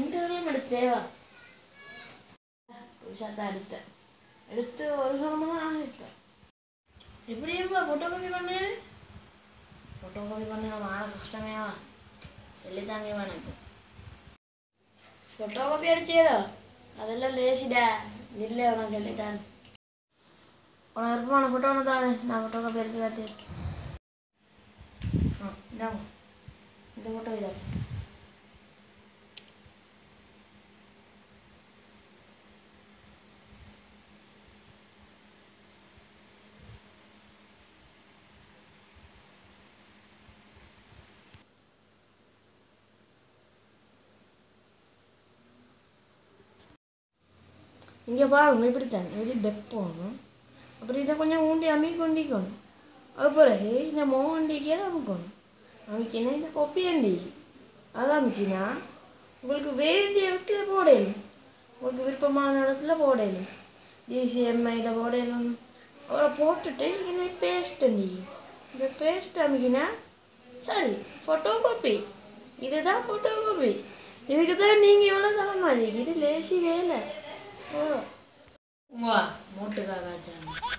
பிரிண்டரையும் எடுத்தேவா புதுசாக எடுத்தேன் எடுத்து ஒரு கிழமை தான் ஆகிட்டேன் எப்படி இருப்பா ஃபோட்டோ காப்பி பண்ணு ஃபோட்டோ காப்பி பண்ண மாற கஷ்டமேவா சொல்லித்தாங்க எனக்கு ஃபோட்டோ காப்பி அடிச்சேதோ அதெல்லாம் லேசிடா இல்லை நான் சொல்லிட்டேன் உனக்கு விருப்பமான ஃபோட்டோ ஒன்று தாங்க நான் ஃபோட்டோ காப்பி எடுத்து காட்டு ஆ இந்தாங்க இந்த ஃபோட்டோ இதா இங்கே பாருங்க இப்படித்தான் இப்படி பெக் போகணும் அப்படி இதை கொஞ்சம் ஊண்டி அம்மி கொண்டிக்கணும் அது பிறகு இந்த மோண்டிக்கே தான் அமுக்கணும் அமுக்கினா இந்த கொப்பி அண்டிக்கு அது அமுக்கினா உங்களுக்கு வேண்டிய இடத்துல போடணும் உங்களுக்கு விருப்பமான இடத்துல போடணும் டிசிஎம்ஐயில் போடணும் அப்புறம் போட்டுட்டு இங்கே பேஸ்ட் அண்டிக்கு இந்த பேஸ்ட் அமுக்கினா சரி ஃபோட்டோ காப்பி இதுதான் ஃபோட்டோ காப்பி இதுக்கு தான் நீங்கள் இவ்வளோ தர மாதிரி இது லேசி வேலை ஓ வா மூட்டுக்காக